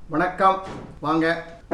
வணக்கம் வாங்க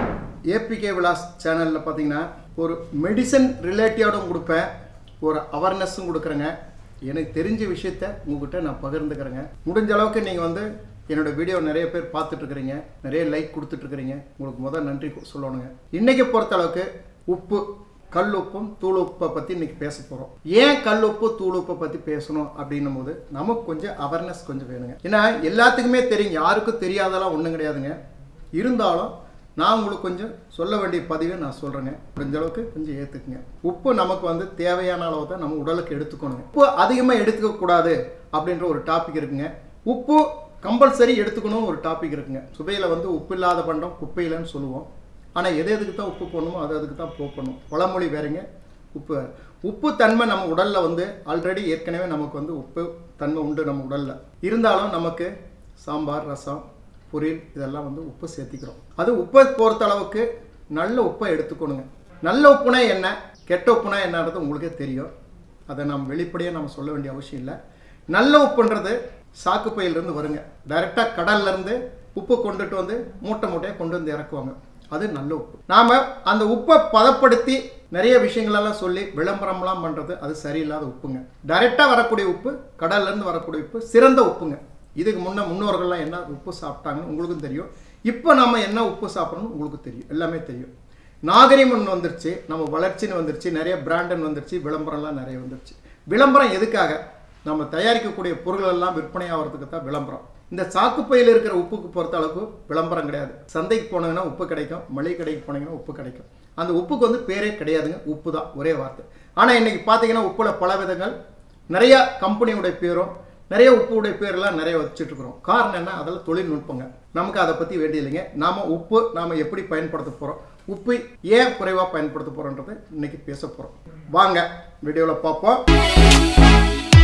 ஏபிகே விலாஸ் சேனலில் பார்த்தீங்கன்னா ஒரு மெடிசன் ரிலேட்டிவோடும் கொடுப்பேன் ஒரு அவேர்னஸும் கொடுக்குறேங்க எனக்கு தெரிஞ்ச விஷயத்த உங்ககிட்ட நான் பகிர்ந்துக்கிறேங்க முடிஞ்ச அளவுக்கு நீங்கள் வந்து என்னோட வீடியோ நிறைய பேர் பார்த்துட்டு இருக்கிறீங்க நிறைய லைக் கொடுத்துட்டு இருக்கிறீங்க உங்களுக்கு முதல் நன்றி சொல்லணுங்க இன்னைக்கு பொறுத்த அளவுக்கு உப்பு கல் உப்பும் தூள் உப்பை பற்றி இன்னைக்கு பேச போகிறோம் ஏன் கல் உப்பு தூள் உப்பை பற்றி பேசணும் அப்படின்னும் போது நமக்கு கொஞ்சம் அவேர்னஸ் கொஞ்சம் வேணுங்க ஏன்னா எல்லாத்துக்குமே தெரியும் யாருக்கும் தெரியாதெல்லாம் ஒன்றும் கிடையாதுங்க இருந்தாலும் நான் உங்களுக்கு கொஞ்சம் சொல்ல வேண்டிய பதிவை நான் சொல்கிறேங்க முடிஞ்ச அளவுக்கு கொஞ்சம் ஏற்றுக்குங்க உப்பு நமக்கு வந்து தேவையான அளவு தான் நம்ம உடலுக்கு எடுத்துக்கணுங்க உப்பு அதிகமாக எடுத்துக்க கூடாது அப்படின்ற ஒரு டாபிக் இருக்குங்க உப்பு கம்பல்சரி எடுத்துக்கணும் ஒரு டாபிக் இருக்குங்க சுவையில் வந்து உப்பு இல்லாத பண்டம் குப்பையிலன்னு சொல்லுவோம் ஆனால் எது எதுக்கு தான் உப்பு போடணுமோ அது அதுக்கு தான் போடணும் பழமொழி வேறுங்க உப்பு வேறு உப்பு தன்மை நம்ம உடலில் வந்து ஆல்ரெடி ஏற்கனவே நமக்கு வந்து உப்பு தன்மை உண்டு நம்ம உடலில் இருந்தாலும் நமக்கு சாம்பார் ரசம் பொரியல் இதெல்லாம் வந்து உப்பு சேர்த்திக்கிறோம் அது உப்பை பொறுத்த அளவுக்கு நல்ல உப்பை எடுத்துக்கணுங்க நல்ல உப்புனா என்ன கெட்ட உப்புனா என்னன்றது உங்களுக்கே தெரியும் அதை நாம் வெளிப்படையாக நம்ம சொல்ல வேண்டிய அவசியம் இல்லை நல்ல உப்புன்றது சாக்கு பையிலிருந்து வருங்க டைரெக்டாக கடல்லேருந்து உப்பு கொண்டுட்டு வந்து மூட்டை மூட்டையாக கொண்டு வந்து இறக்குவாங்க அது நல்ல உப்பு நாம் அந்த உப்பை பதப்படுத்தி நிறைய விஷயங்களெல்லாம் சொல்லி விளம்பரம்லாம் பண்ணுறது அது சரியில்லாத உப்புங்க டைரெக்டாக வரக்கூடிய உப்பு கடல்லேருந்து வரக்கூடிய உப்பு சிறந்த உப்புங்க இதுக்கு முன்ன முன்னோர்கள்லாம் என்ன உப்பு சாப்பிட்டாங்கன்னு உங்களுக்கும் தெரியும் இப்போ நம்ம என்ன உப்பு சாப்பிட்றோம்னு உங்களுக்கு தெரியும் எல்லாமே தெரியும் நாகரிகம் வந்துருச்சு நம்ம வளர்ச்சின்னு வந்துருச்சு நிறைய பிராண்டுன்னு வந்துருச்சு விளம்பரம்லாம் நிறைய வந்துருச்சு விளம்பரம் எதுக்காக நம்ம தயாரிக்கக்கூடிய பொருள் எல்லாம் விற்பனை ஆகிறதுக்கு தான் விளம்பரம் இந்த சாக்குப்பையில் இருக்கிற உப்புக்கு பொறுத்த அளவுக்கு விளம்பரம் கிடையாது சந்தைக்கு போனீங்கன்னா உப்பு கிடைக்கும் மளிகை கடைக்கு போனீங்கன்னா உப்பு கிடைக்கும் அந்த உப்புக்கு வந்து பேரே கிடையாதுங்க உப்பு தான் ஒரே வார்த்தை ஆனால் இன்னைக்கு பார்த்தீங்கன்னா உப்புல பல விதங்கள் நிறைய கம்பெனியுடைய பேரும் நிறைய உப்புடைய பேரெல்லாம் நிறைய வச்சுட்டு இருக்கிறோம் காரணம் என்ன அதெல்லாம் தொழில்நுட்பங்க நமக்கு அதை பற்றி வேண்டியதில்லைங்க நாம உப்பு நாம் எப்படி பயன்படுத்த போகிறோம் உப்பு ஏன் குறைவாக பயன்படுத்த போகிறோன்றதை இன்னைக்கு பேச போகிறோம் வாங்க வீடியோவில் பார்ப்போம்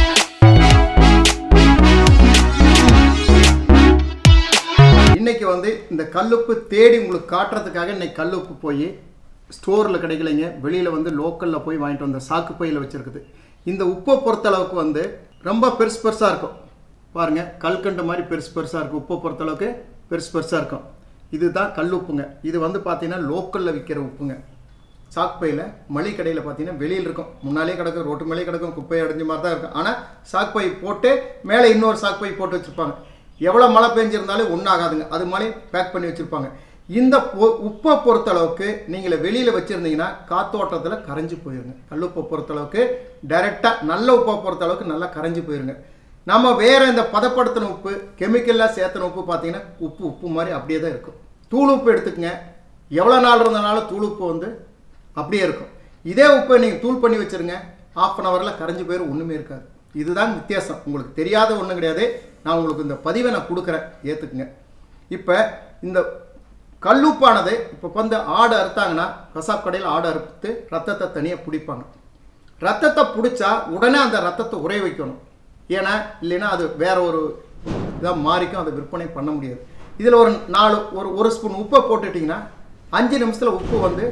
இன்னைக்கு வந்து இந்த கல்லுப்பு தேடி உங்களுக்கு காட்டுறதுக்காக இன்னைக்கு கல்லுப்பு போய் ஸ்டோரில் கிடைக்கலைங்க வெளியில் வந்து லோக்கலில் போய் வாங்கிட்டு வந்த சாக்கு பையில் வச்சுருக்குது இந்த உப்பை பொறுத்தளவுக்கு வந்து ரொம்ப பெருசு பெருசாக இருக்கும் பாருங்கள் கல்கண்டு மாதிரி பெருசு பெருசாக இருக்கும் உப்பை பொறுத்தளவுக்கு பெருசு பெருசாக இருக்கும் இதுதான் கல் உப்புங்க இது வந்து பார்த்தீங்கன்னா லோக்கலில் விற்கிற உப்புங்க சாக்பையில் மளிகை கடையில் பார்த்தீங்கன்னா வெளியில் இருக்கும் முன்னாலே கிடக்கும் ரோட்டு மேலே கிடக்கும் குப்பை அடைஞ்ச மாதிரி தான் இருக்கும் ஆனால் சாக்பை போட்டு மேலே இன்னொரு சாக்பை போட்டு வச்சுருப்பாங்க எவ்வளோ மழை பெஞ்சிருந்தாலும் ஒன்றாகாதுங்க அது மாதிரி பேக் பண்ணி வச்சுருப்பாங்க இந்த பொ உப்பை பொறுத்தளவுக்கு நீங்கள் வெளியில் வச்சுருந்தீங்கன்னா காத்தோட்டத்தில் கரைஞ்சி போயிருங்க கல்லுப்பை பொறுத்தளவுக்கு டைரெக்டாக நல்ல உப்பை பொறுத்தளவுக்கு நல்லா கரைஞ்சி போயிருங்க நம்ம வேறு இந்த பதப்படுத்தின உப்பு கெமிக்கலாக சேர்த்துன உப்பு பார்த்தீங்கன்னா உப்பு உப்பு மாதிரி அப்படியே தான் இருக்கும் தூள் உப்பு எடுத்துக்கங்க எவ்வளோ நாள் இருந்தனாலும் தூள் உப்பு வந்து அப்படியே இருக்கும் இதே உப்பை நீங்கள் தூள் பண்ணி வச்சுருங்க ஆஃப் அன் ஹவரில் கரைஞ்சி போயிடும் ஒன்றுமே இருக்காது இதுதான் வித்தியாசம் உங்களுக்கு தெரியாத ஒன்றும் கிடையாது நான் உங்களுக்கு இந்த பதிவை நான் கொடுக்குறேன் ஏற்றுக்குங்க இப்போ இந்த கல்லுப்பானது இப்போ வந்து ஆடு அறுத்தாங்கன்னா கசாப் கடையில் ஆடு அறுத்து ரத்தத்தை தனியாக பிடிப்பாங்க ரத்தத்தை பிடிச்சா உடனே அந்த ரத்தத்தை உரைய வைக்கணும் ஏன்னா இல்லைன்னா அது வேற ஒரு இதாக மாறிக்கும் அதை விற்பனை பண்ண முடியாது இதில் ஒரு நாலு ஒரு ஒரு ஸ்பூன் உப்பை போட்டுட்டிங்கன்னா அஞ்சு நிமிஷத்தில் உப்பு வந்து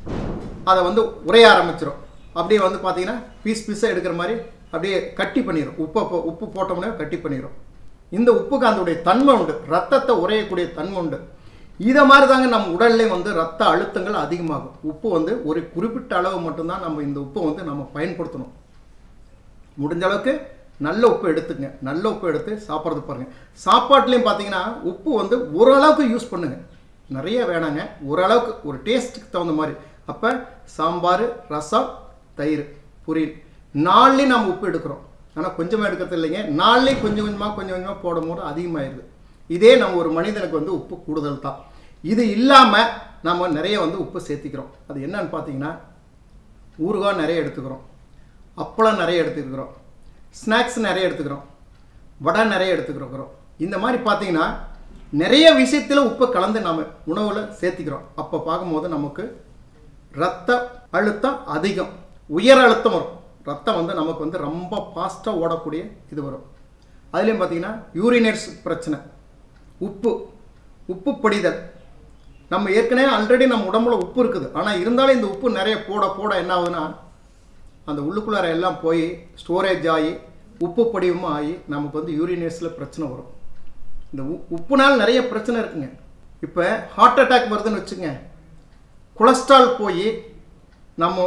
அதை வந்து உரைய ஆரம்பிச்சிடும் அப்படியே வந்து பார்த்தீங்கன்னா பீஸ் பீஸாக எடுக்கிற மாதிரி அப்படியே கட்டி பண்ணிடும் உப்பை போ உப்பு போட்டோம்னா கட்டி பண்ணிடும் இந்த உப்புக்கு அதோடைய தன்மை உண்டு ரத்தத்தை உரையக்கூடிய தன்மை உண்டு இதை மாதிரி தாங்க நம்ம உடல்லையும் வந்து ரத்த அழுத்தங்கள் அதிகமாகும் உப்பு வந்து ஒரு குறிப்பிட்ட அளவு மட்டும்தான் நம்ம இந்த உப்பை வந்து நம்ம பயன்படுத்தணும் முடிஞ்ச அளவுக்கு நல்ல உப்பு எடுத்துங்க நல்ல உப்பு எடுத்து சாப்பிட்றது பாருங்கள் சாப்பாட்லேயும் பார்த்தீங்கன்னா உப்பு வந்து ஓரளவுக்கு யூஸ் பண்ணுங்க நிறைய வேணாங்க ஓரளவுக்கு ஒரு டேஸ்ட்டுக்கு தகுந்த மாதிரி அப்போ சாம்பார் ரசம் தயிர் பொரியல் நாள்லேயும் நம்ம உப்பு எடுக்கிறோம் ஆனால் கொஞ்சமாக எடுக்கிறது இல்லைங்க நாள்லேயும் கொஞ்சம் கொஞ்சமாக கொஞ்சம் கொஞ்சமாக போடும்போது அதிகமாகிடுது இதே நம்ம ஒரு மனிதனுக்கு வந்து உப்பு கூடுதல் தான் இது இல்லாமல் நம்ம நிறைய வந்து உப்பு சேர்த்திக்கிறோம் அது என்னன்னு பார்த்தீங்கன்னா ஊறுகாய் நிறைய எடுத்துக்கிறோம் அப்பளம் நிறைய எடுத்துக்கிறோம் ஸ்நாக்ஸ் நிறைய எடுத்துக்கிறோம் வடை நிறைய எடுத்துக்கிறோம் இந்த மாதிரி பார்த்தீங்கன்னா நிறைய விஷயத்தில் உப்பு கலந்து நம்ம உணவில் சேர்த்திக்கிறோம் அப்போ பார்க்கும்போது நமக்கு ரத்த அழுத்தம் அதிகம் உயர் அழுத்தம் வரும் ரத்தம் வந்து நமக்கு வந்து ரொம்ப ஃபாஸ்ட்டாக ஓடக்கூடிய இது வரும் அதுலேயும் பார்த்தீங்கன்னா யூரினேட்ஸ் பிரச்சனை உப்பு உப்பு படிதல் நம்ம ஏற்கனவே ஆல்ரெடி நம்ம உடம்புல உப்பு இருக்குது ஆனால் இருந்தாலும் இந்த உப்பு நிறைய போட போட என்ன ஆகுதுன்னா அந்த உள்ளுக்குள்ளார எல்லாம் போய் ஸ்டோரேஜ் ஆகி உப்பு படிவமாக ஆகி நமக்கு வந்து யூரினேட்ஸில் பிரச்சனை வரும் இந்த உ உப்புனால் நிறைய பிரச்சனை இருக்குங்க இப்போ ஹார்ட் அட்டாக் வருதுன்னு வச்சுங்க கொலஸ்ட்ரால் போய் நம்ம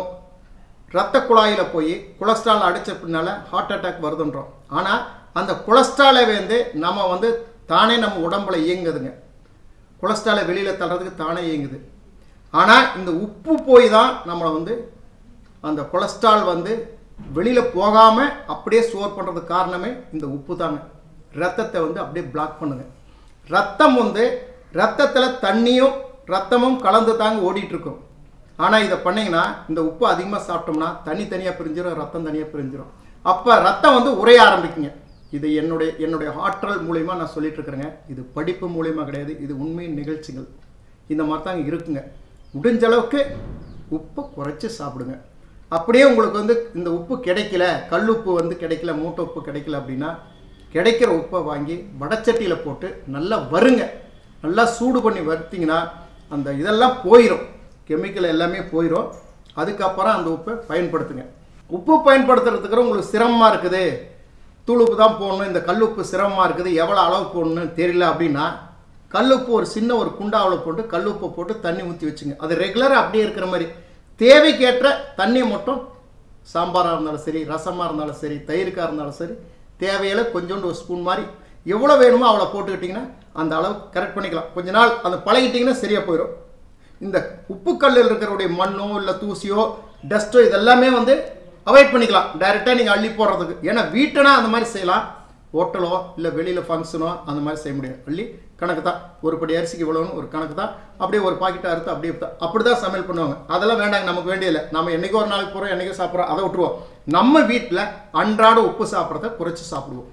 ரத்த குழாயில் போய் கொலஸ்ட்ரால் அடித்த பின்னால ஹார்ட் அட்டாக் வருதுன்றோம் ஆனால் அந்த கொலஸ்ட்ராலை வந்து நம்ம வந்து தானே நம்ம உடம்புல இயங்குதுங்க கொலஸ்ட்ராலை வெளியில் தள்ளுறதுக்கு தானே இயங்குது ஆனால் இந்த உப்பு போய் தான் நம்மளை வந்து அந்த கொலஸ்ட்ரால் வந்து வெளியில் போகாமல் அப்படியே ஸ்டோர் பண்ணுறதுக்கு காரணமே இந்த உப்பு தாங்க ரத்தத்தை வந்து அப்படியே பிளாக் பண்ணுங்க ரத்தம் வந்து ரத்தத்தில் தண்ணியும் ரத்தமும் கலந்து தாங்க ஓடிட்டு இருக்கும் ஆனால் இதை பண்ணீங்கன்னா இந்த உப்பு அதிகமாக சாப்பிட்டோம்னா தண்ணி தனியாக பிரிஞ்சிடும் ரத்தம் தனியாக பிரிஞ்சிடும் அப்போ ரத்தம் வந்து உறைய ஆரம்பிக்குங்க இது என்னுடைய என்னுடைய ஆற்றல் மூலிமா நான் சொல்லிட்டு இருக்கிறேங்க இது படிப்பு மூலியமாக கிடையாது இது உண்மையின் நிகழ்ச்சிகள் இந்த மாதிரி தாங்க இருக்குங்க முடிஞ்ச அளவுக்கு உப்பை குறைச்சி சாப்பிடுங்க அப்படியே உங்களுக்கு வந்து இந்த உப்பு கிடைக்கல கல்லுப்பு வந்து கிடைக்கல மூட்டை உப்பு கிடைக்கல அப்படின்னா கிடைக்கிற உப்பை வாங்கி வடச்சட்டியில் போட்டு நல்லா வறுங்க நல்லா சூடு பண்ணி வறுத்தீங்கன்னா அந்த இதெல்லாம் போயிடும் கெமிக்கல் எல்லாமே போயிடும் அதுக்கப்புறம் அந்த உப்பை பயன்படுத்துங்க உப்பு பயன்படுத்துறதுக்கு உங்களுக்கு சிரமமாக இருக்குது தூள் உப்பு தான் போடணும் இந்த கல்லுப்பு சிரமமாக இருக்குது எவ்வளோ அளவு போடணும்னு தெரியல அப்படின்னா கல்லுப்பு ஒரு சின்ன ஒரு குண்டாவில் போட்டு கல்லுப்பை போட்டு தண்ணி ஊற்றி வச்சுங்க அது ரெகுலராக அப்படியே இருக்கிற மாதிரி தேவைக்கேற்ற தண்ணியை மட்டும் சாம்பாராக இருந்தாலும் சரி ரசமாக இருந்தாலும் சரி தயிருக்காக இருந்தாலும் சரி தேவையில கொஞ்சோண்டு ஒரு ஸ்பூன் மாதிரி எவ்வளோ வேணுமோ அவ்வளோ போட்டுக்கிட்டிங்கன்னா அந்த அளவு கரெக்ட் பண்ணிக்கலாம் கொஞ்ச நாள் அதை பழகிட்டிங்கன்னா சரியாக போயிடும் இந்த உப்புக்கல்லில் இருக்கிறவுடைய மண்ணோ இல்லை தூசியோ டஸ்ட்டோ இதெல்லாமே வந்து அவாய்ட் பண்ணிக்கலாம் டைரெக்டாக நீங்கள் அள்ளி போடுறதுக்கு ஏன்னா வீட்டுனா அந்த மாதிரி செய்யலாம் ஹோட்டலோ இல்லை வெளியில் ஃபங்க்ஷனோ அந்த மாதிரி செய்ய முடியாது அள்ளி கணக்கு தான் ஒரு படி அரிசிக்கு இவ்வளோன்னு ஒரு கணக்கு தான் அப்படியே ஒரு பாக்கெட்டை அறுத்து அப்படியே தான் அப்படி தான் சமையல் பண்ணுவாங்க அதெல்லாம் வேண்டாங்க நமக்கு வேண்டியதில்லை நம்ம என்னைக்கோ ஒரு நாளைக்கு போகிறோம் என்னைக்கோ சாப்பிட்றோம் அதை விட்டுருவோம் நம்ம வீட்டில் அன்றாட உப்பு சாப்பிட்றத குறைச்சி சாப்பிடுவோம்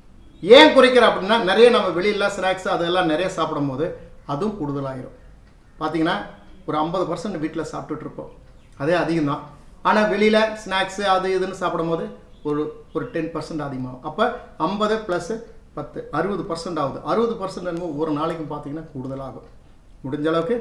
ஏன் குறைக்கிற அப்படின்னா நிறைய நம்ம வெளியில் ஸ்நாக்ஸ் அதெல்லாம் நிறைய சாப்பிடும் போது அதுவும் கூடுதலாயிரும் பார்த்தீங்கன்னா ஒரு ஐம்பது பர்சன்ட் வீட்டில் சாப்பிட்டுட்டு இருப்போம் அதே அதிகம் தான் ஆனால் வெளியில் ஸ்நாக்ஸு அது இதுன்னு சாப்பிடும்போது ஒரு ஒரு டென் பர்சன்ட் அதிகமாகும் அப்போ ஐம்பது ப்ளஸ்ஸு பத்து அறுபது பர்சன்ட் ஆகுது அறுபது பர்சன்ட் என்னமோ ஒரு நாளைக்கு பார்த்தீங்கன்னா கூடுதலாகும் முடிஞ்ச அளவுக்கு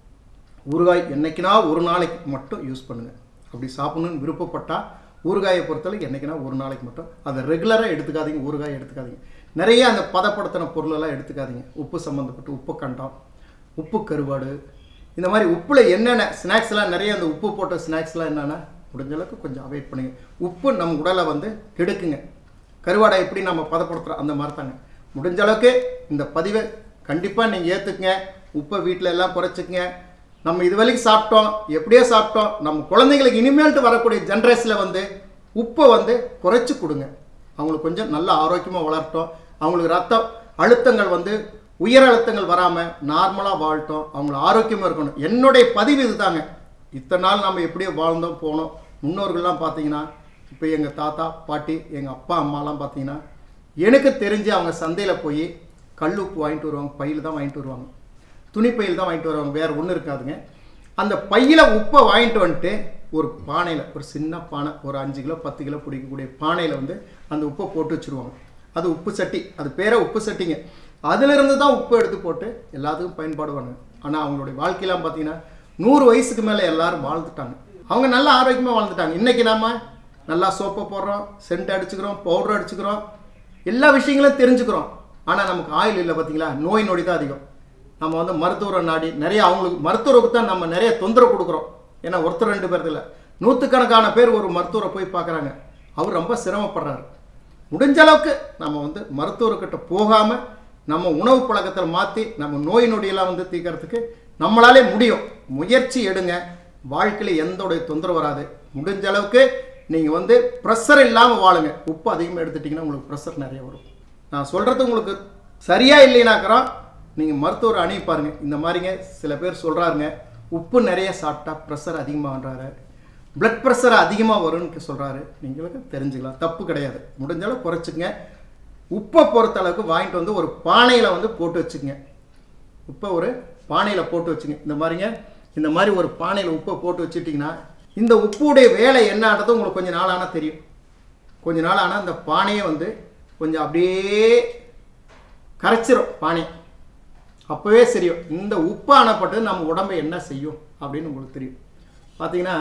ஊறுகாய் என்னைக்குனா ஒரு நாளைக்கு மட்டும் யூஸ் பண்ணுங்கள் அப்படி சாப்பிடணும்னு விருப்பப்பட்டால் ஊறுகாயை பொறுத்தவரை என்னைக்குனா ஒரு நாளைக்கு மட்டும் அதை ரெகுலராக எடுத்துக்காதீங்க ஊறுகாய் எடுத்துக்காதீங்க நிறைய அந்த பதப்படுத்தின பொருளெல்லாம் எடுத்துக்காதீங்க உப்பு சம்மந்தப்பட்டு உப்பு கண்டம் உப்பு கருவாடு இந்த மாதிரி உப்பில் என்னென்ன ஸ்நாக்ஸ்லாம் நிறைய அந்த உப்பு போட்ட ஸ்நாக்ஸ்லாம் என்னென்ன முடிஞ்ச அளவுக்கு கொஞ்சம் அவாய்ட் பண்ணுங்க உப்பு நம்ம உடலை வந்து கெடுக்குங்க கருவாடை எப்படி நம்ம பதப்படுத்துகிறோம் அந்த மாதிரி தாங்க முடிஞ்ச அளவுக்கு இந்த பதிவை கண்டிப்பாக நீங்கள் ஏற்றுக்குங்க உப்பை வீட்டில் எல்லாம் குறைச்சிக்கங்க நம்ம இது வரைக்கும் சாப்பிட்டோம் எப்படியோ சாப்பிட்டோம் நம்ம குழந்தைங்களுக்கு இனிமேல்ட்டு வரக்கூடிய ஜென்ரேஷனில் வந்து உப்பை வந்து குறைச்சி கொடுங்க அவங்களுக்கு கொஞ்சம் நல்ல ஆரோக்கியமாக வளரட்டும் அவங்களுக்கு ரத்த அழுத்தங்கள் வந்து உயர் அழுத்தங்கள் வராமல் நார்மலாக வாழட்டும் அவங்கள ஆரோக்கியமாக இருக்கணும் என்னுடைய பதிவு இதுதாங்க இத்தனை நாள் நம்ம எப்படியோ வாழ்ந்தோம் போனோம் முன்னோர்கள்லாம் பார்த்தீங்கன்னா இப்போ எங்கள் தாத்தா பாட்டி எங்கள் அப்பா அம்மாலாம் பார்த்தீங்கன்னா எனக்கு தெரிஞ்சு அவங்க சந்தையில் போய் கல் உப்பு வாங்கிட்டு வருவாங்க பையில் தான் வாங்கிட்டு வருவாங்க துணி பையில் தான் வாங்கிட்டு வருவாங்க வேறு ஒன்றும் இருக்காதுங்க அந்த பையில் உப்பை வாங்கிட்டு வந்துட்டு ஒரு பானையில் ஒரு சின்ன பானை ஒரு அஞ்சு கிலோ பத்து கிலோ பிடிக்கக்கூடிய பானையில் வந்து அந்த உப்பை போட்டு வச்சுருவாங்க அது உப்பு சட்டி அது பேரே உப்பு சட்டிங்க அதிலிருந்து தான் உப்பு எடுத்து போட்டு எல்லாத்துக்கும் பயன்பாடுவாங்க ஆனால் அவங்களுடைய வாழ்க்கையெல்லாம் பார்த்தீங்கன்னா நூறு வயசுக்கு மேலே எல்லாரும் வாழ்ந்துட்டாங்க அவங்க நல்ல ஆரோக்கியமாக வாழ்ந்துட்டாங்க இன்றைக்கி நாம நல்லா சோப்பை போடுறோம் சென்ட் அடிச்சுக்கிறோம் பவுடர் அடிச்சுக்கிறோம் எல்லா விஷயங்களும் தெரிஞ்சுக்கிறோம் ஆனால் நமக்கு ஆயில் இல்லை பார்த்தீங்களா நோய் நொடி தான் அதிகம் நம்ம வந்து மருத்துவரை நாடி நிறைய அவங்களுக்கு மருத்துவருக்கு தான் நம்ம நிறைய தொந்தரவு கொடுக்குறோம் ஏன்னா ஒருத்தர் ரெண்டு பேர் இல்லை நூற்றுக்கணக்கான பேர் ஒரு மருத்துவரை போய் பார்க்குறாங்க அவர் ரொம்ப சிரமப்படுறாரு முடிஞ்ச அளவுக்கு நம்ம வந்து மருத்துவர்கிட்ட போகாமல் நம்ம உணவு பழக்கத்தில் மாற்றி நம்ம நோய் நொடியெல்லாம் வந்து தீர்க்கறதுக்கு நம்மளாலே முடியும் முயற்சி எடுங்க வாழ்க்கையில் எந்த உடைய தொந்தரவு வராது முடிஞ்ச அளவுக்கு நீங்கள் வந்து ப்ரெஷர் இல்லாமல் வாழுங்க உப்பு அதிகமாக எடுத்துட்டிங்கன்னா உங்களுக்கு ப்ரெஷர் நிறைய வரும் நான் சொல்கிறது உங்களுக்கு சரியா இல்லைனாக்கிறோம் நீங்கள் மருத்துவர் அணுகி பாருங்க இந்த மாதிரிங்க சில பேர் சொல்கிறாருங்க உப்பு நிறைய சாப்பிட்டா ப்ரெஷர் அதிகமாகன்றாரு பிளட் ப்ரெஷர் அதிகமாக வரும்னு சொல்கிறாரு நீங்களுக்கு தெரிஞ்சுக்கலாம் தப்பு கிடையாது முடிஞ்ச அளவு குறைச்சிங்க உப்பை பொறுத்த அளவுக்கு வாங்கிட்டு வந்து ஒரு பானையில் வந்து போட்டு வச்சுக்கங்க உப்பை ஒரு பானையில் போட்டு வச்சுங்க இந்த மாதிரிங்க இந்த மாதிரி ஒரு பானையில் உப்பை போட்டு வச்சுட்டிங்கன்னா இந்த உப்புடைய வேலை என்னன்றது உங்களுக்கு கொஞ்சம் நாள் ஆனால் தெரியும் கொஞ்ச நாள் ஆனால் அந்த பானையை வந்து கொஞ்சம் அப்படியே கரைச்சிரும் பானை அப்போவே தெரியும் இந்த உப்பு ஆனப்பட்டு நம்ம உடம்பை என்ன செய்யும் அப்படின்னு உங்களுக்கு தெரியும் பார்த்தீங்கன்னா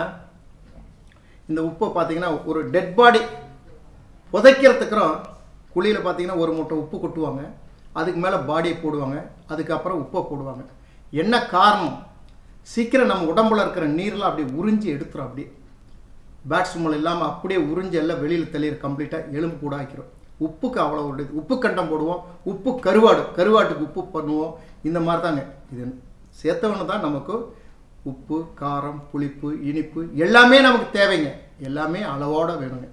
இந்த உப்பை பார்த்தீங்கன்னா ஒரு டெட் பாடி புதைக்கிறதுக்குறோம் குழியில் பார்த்தீங்கன்னா ஒரு மூட்டை உப்பு கொட்டுவாங்க அதுக்கு மேலே பாடியை போடுவாங்க அதுக்கப்புறம் உப்பை போடுவாங்க என்ன காரணம் சீக்கிரம் நம்ம உடம்புல இருக்கிற நீர்லாம் அப்படியே உறிஞ்சி எடுத்துரும் அப்படியே பேட் ஸ்மெல் இல்லாமல் அப்படியே உறிஞ்சி எல்லாம் வெளியில் தள்ளிடு கம்ப்ளீட்டாக எலும்பு கூட ஆக்கிரும் உப்புக்கு அவ்வளோ ஒரு இது. உப்பு கண்டம் போடுவோம் உப்பு கருவாடு கருவாட்டுக்கு உப்பு பண்ணுவோம் இந்த மாதிரி தாங்க இது சேர்த்தவொன்னு தான் நமக்கு உப்பு காரம் புளிப்பு இனிப்பு எல்லாமே நமக்கு தேவைங்க எல்லாமே அளவோட வேணுங்க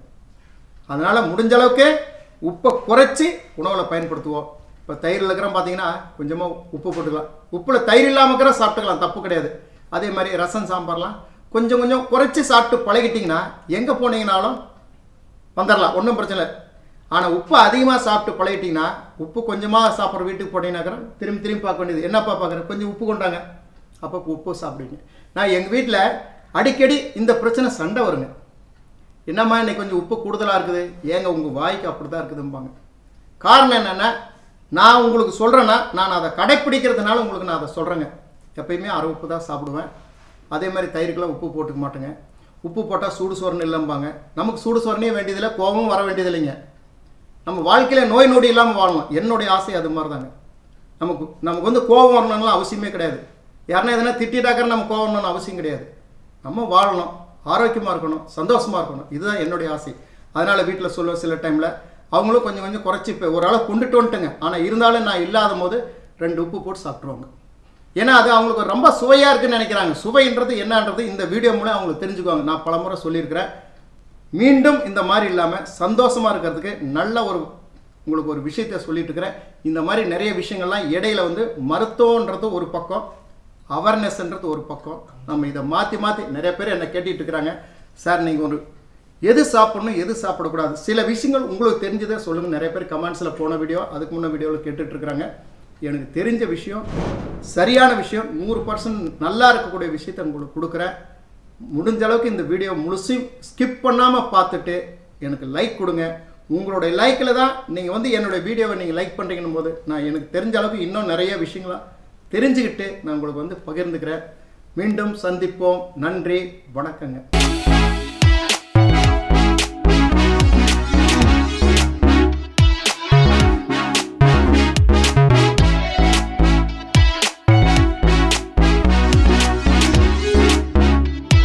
அதனால் முடிஞ்ச அளவுக்கு உப்பை குறைச்சி உணவில் பயன்படுத்துவோம் இப்போ தயிரில் இருக்கிற பார்த்தீங்கன்னா கொஞ்சமாக உப்பு போட்டுக்கலாம் உப்பில் தயிர் இல்லாமல் இருக்கிற சாப்பிட்டுக்கலாம் தப்பு கிடையாது அதே மாதிரி ரசம் சாம்பார்லாம் கொஞ்சம் கொஞ்சம் குறைச்சி சாப்பிட்டு பழகிட்டிங்கன்னா எங்கே போனீங்கனாலும் வந்துடலாம் ஒன்றும் பிரச்சனை இல்லை ஆனால் உப்பு அதிகமாக சாப்பிட்டு பழகிட்டிங்கன்னா உப்பு கொஞ்சமாக சாப்பிட்ற வீட்டுக்கு போனீங்கன்னாக்கிற திரும்பி திரும்பி பார்க்க வேண்டியது என்னப்பா பார்க்குறேன் கொஞ்சம் உப்பு கொண்டாங்க அப்போ உப்பு சாப்பிடுவீங்க நான் எங்கள் வீட்டில் அடிக்கடி இந்த பிரச்சனை சண்டை வருங்க என்னம்மா இன்னைக்கு கொஞ்சம் உப்பு கூடுதலாக இருக்குது ஏங்க உங்கள் வாய்க்கு அப்படி தான் இருக்குதும்பாங்க காரணம் என்னென்னா நான் உங்களுக்கு சொல்கிறேன்னா நான் அதை கடைப்பிடிக்கிறதுனால உங்களுக்கு நான் அதை சொல்கிறேங்க எப்பயுமே அரை உப்பு தான் சாப்பிடுவேன் அதே மாதிரி தயிருக்கெல்லாம் உப்பு போட்டுக்க மாட்டேங்க உப்பு போட்டால் சூடு சோறுன்னு இல்லைம்பாங்க நமக்கு சூடு சோறுனே வேண்டியதில்லை கோபமும் வர வேண்டியதில்லைங்க நம்ம வாழ்க்கையில் நோய் நொடி இல்லாமல் வாழணும் என்னுடைய ஆசை அது மாதிரி தாங்க நமக்கு நமக்கு வந்து கோபம் வரணும்லாம் அவசியமே கிடையாது யாருன்னா எதனா திட்டிட்டாக்கிற நம்ம கோபம் வரணும்னு அவசியம் கிடையாது நம்ம வாழணும் ஆரோக்கியமாக இருக்கணும் சந்தோஷமாக இருக்கணும் இதுதான் என்னுடைய ஆசை அதனால் வீட்டில் சொல்ல சில டைமில் அவங்களும் கொஞ்சம் கொஞ்சம் குறைச்சி இப்போ ஓரளவு கொண்டுட்டு வந்துட்டுங்க ஆனால் இருந்தாலும் நான் இல்லாத போது ரெண்டு உப்பு போட்டு சாப்பிட்ருவாங்க ஏன்னா அது அவங்களுக்கு ரொம்ப சுவையாக இருக்குன்னு நினைக்கிறாங்க சுவைன்றது என்னன்றது இந்த வீடியோ மூலம் அவங்களுக்கு தெரிஞ்சுக்குவாங்க நான் பலமுறை சொல்லியிருக்கிறேன் மீண்டும் இந்த மாதிரி இல்லாமல் சந்தோஷமாக இருக்கிறதுக்கு நல்ல ஒரு உங்களுக்கு ஒரு விஷயத்தை சொல்லிட்டு இருக்கிறேன் இந்த மாதிரி நிறைய விஷயங்கள்லாம் இடையில வந்து மருத்துவன்றது ஒரு பக்கம் அவேர்னஸ்ன்றது ஒரு பக்கம் நம்ம இதை மாற்றி மாற்றி நிறைய பேர் என்னை கேட்டுட்டு இருக்கிறாங்க சார் நீங்கள் ஒரு எது சாப்பிடணும் எது சாப்பிடக்கூடாது சில விஷயங்கள் உங்களுக்கு தெரிஞ்சதை சொல்லுங்கள் நிறைய பேர் கமெண்ட்ஸில் போன வீடியோ அதுக்கு முன்ன வீடியோவில் கேட்டுட்டு இருக்கிறாங்க எனக்கு தெரிஞ்ச விஷயம் சரியான விஷயம் நூறு பர்சன்ட் நல்லா இருக்கக்கூடிய விஷயத்தை உங்களுக்கு கொடுக்குறேன் முடிஞ்ச அளவுக்கு இந்த வீடியோ முழுசும் ஸ்கிப் பண்ணாமல் பார்த்துட்டு எனக்கு லைக் கொடுங்க உங்களுடைய லைக்கில் தான் நீங்கள் வந்து என்னுடைய வீடியோவை நீங்கள் லைக் பண்ணுறீங்கன்னும் போது நான் எனக்கு தெரிஞ்ச அளவுக்கு இன்னும் நிறைய விஷயங்களா தெரிஞ்சுக்கிட்டு நான் உங்களுக்கு வந்து பகிர்ந்துக்கிறேன் மீண்டும் சந்திப்போம் நன்றி வணக்கங்க